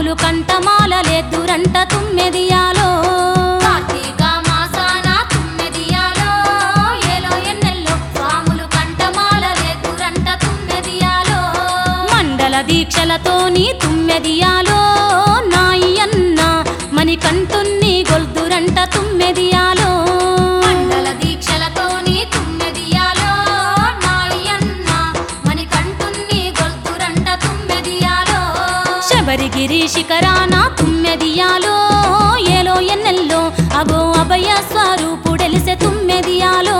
స్వాములు కంటమాలలేద్దురంట తుమ్మెదియాలో కార్తీక మాసాన తుమ్మెదియాలో ఏలో ఎన్నెల్లో స్వాములు కంఠమాలలేదురంట తుమ్మెదియాలో మండల దీక్షలతోని తుమ్మెదియాలో నాయన్న మణికంఠున్ని గొల్దురంట తుమ్మెదియాలో మండల దీక్షలతోని తుమ్మెదియాలో నాయన్న మణికంఠున్ని గొల్తురంట తుమ్మెదియాలో శబరిగిరి శిఖరాన తుమ్మెదియాలో ఏలో ఎన్నెల్లో అగో అభయ స్వరూపుడెలిసె తుమ్మెదియాలో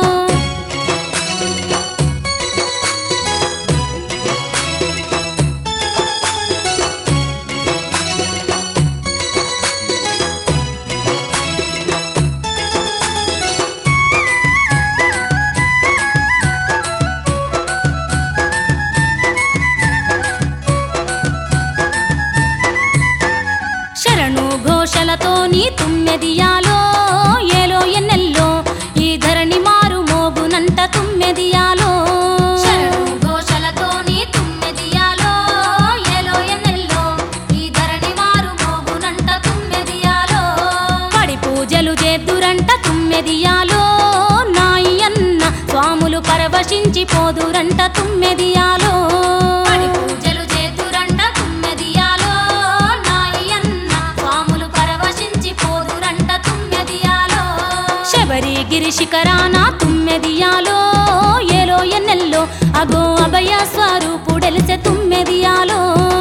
శరణు ఘోషలతోని తుమ్మెదియాలో ఏలో ఎన్నెల్లో ఈ ధరణి మారు మోగునంట తుమ్మెదియాలో శరణు ఘోషలతోని తుమ్మెదియాలో ఏలో ఎన్నెల్లో ఈ ధరణి మారు మోగునంట తుమ్మెదియాలో పడి పూజలు చేద్దురంట తుమ్మెదియాలో నాయన్న స్వాములు పరవశించి పోదురంట తుమ్మెదియాలో పడి పూజలు చేతురంట తుమ్మెదియాలో నాయన్న స్వాములు పరవశించి పోదురంట తుమ్మెదియాలో శబరిగిరి శిఖరాన తుమ్మెదియాలో ఏలో ఎన్నెల్లో అగో అభయ స్వరూపుడెలిసె తుమ్మెదియాలో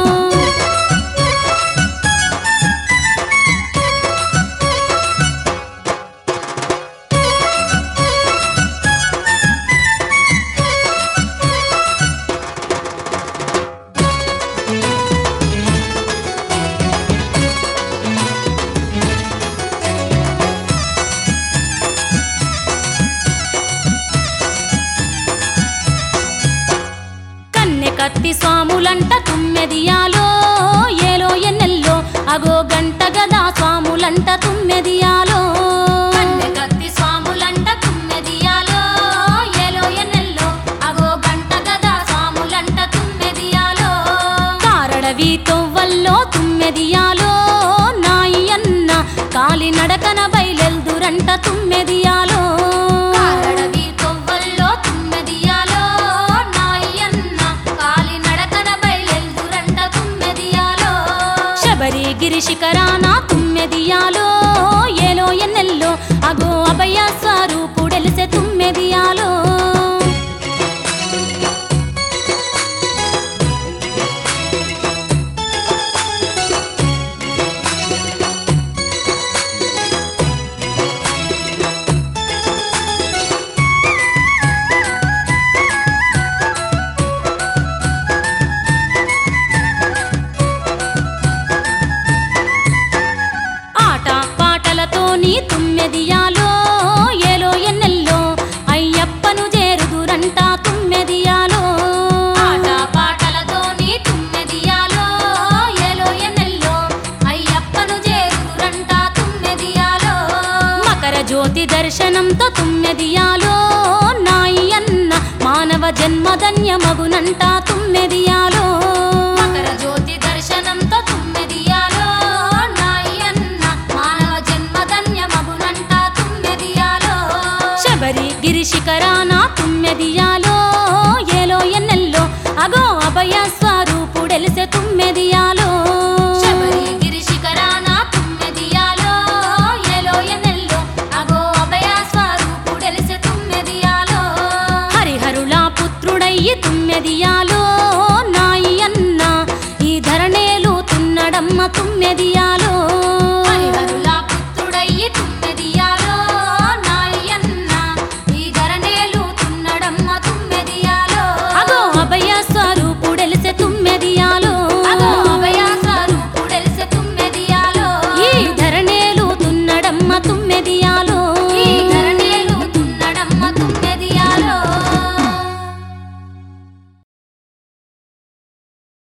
కన్నె కత్తి స్వాములంట తుమ్మెదియాలో ఏలో ఎన్నెల్లో అగో గంట గదా స్వాములంట తుమ్మెదియాలో కన్నె కత్తి స్వాములంట తుమ్మెదియాలో ఏలో ఎన్నెల్లో అగో గంట గదా స్వాములంట తుమ్మెదియాలో కారడవి తొవ్వల్లో తుమ్మెదియాలో నాయన్న కాలి నడకన బయలెల్దురంట తుమ్మెదియాలో కారడవి తొవ్వల్లో తుమ్మెదియాలో నాయన్న కాలి నడకన బయలెల్దురంట తుమ్మెదియాలో శబరిగిరి శిఖరాన తుమ్మెదియాలో ఏలో ఎన్నెల్లో అగో అభయ స్వరూపుడెలిసె తుమ్మెదియాలో ఆట పాటలతోని తుమ్మెదియాలో ఏలో ఎన్నెల్లో అయ్యప్పను చేరుదురంట తుమ్మెదియాలో ఆట పాటలతోని తుమ్మెదియాలో ఏలో ఎన్నెల్లో అయ్యప్పను చేరుదురంట తుమ్మెదియాలో మకర జ్యోతి దర్శనంతో తుమ్మెదియాలో నాయన్న మానవ జన్మధన్యమగునంట తుమ్మెదియాలో మకర జ్యోతి దర్శనంతో తుమ్మెదియాలో నాయన్న మానవ జన్మధన్యమగునంట తుమ్మెదియాలో శబరిగిరి శిఖరాన తుమ్మెదియాలో ఏలో ఎన్నెల్లో అగో అభయ స్వరూపుడెలిసె తుమ్మెదియాలో శబరిగిరి శిఖరాన తుమ్మెదియాలో ఏలో ఎన్నెల్లో అగో అభయ స్వరూపుడెలిసె తుమ్మెదియాలో హరిహరుల పుత్రుడయ్యి తుమ్మెదియాలో నాయన్న ఈ ధరణేలు తున్నడమ్మ తుమ్మెదియాలో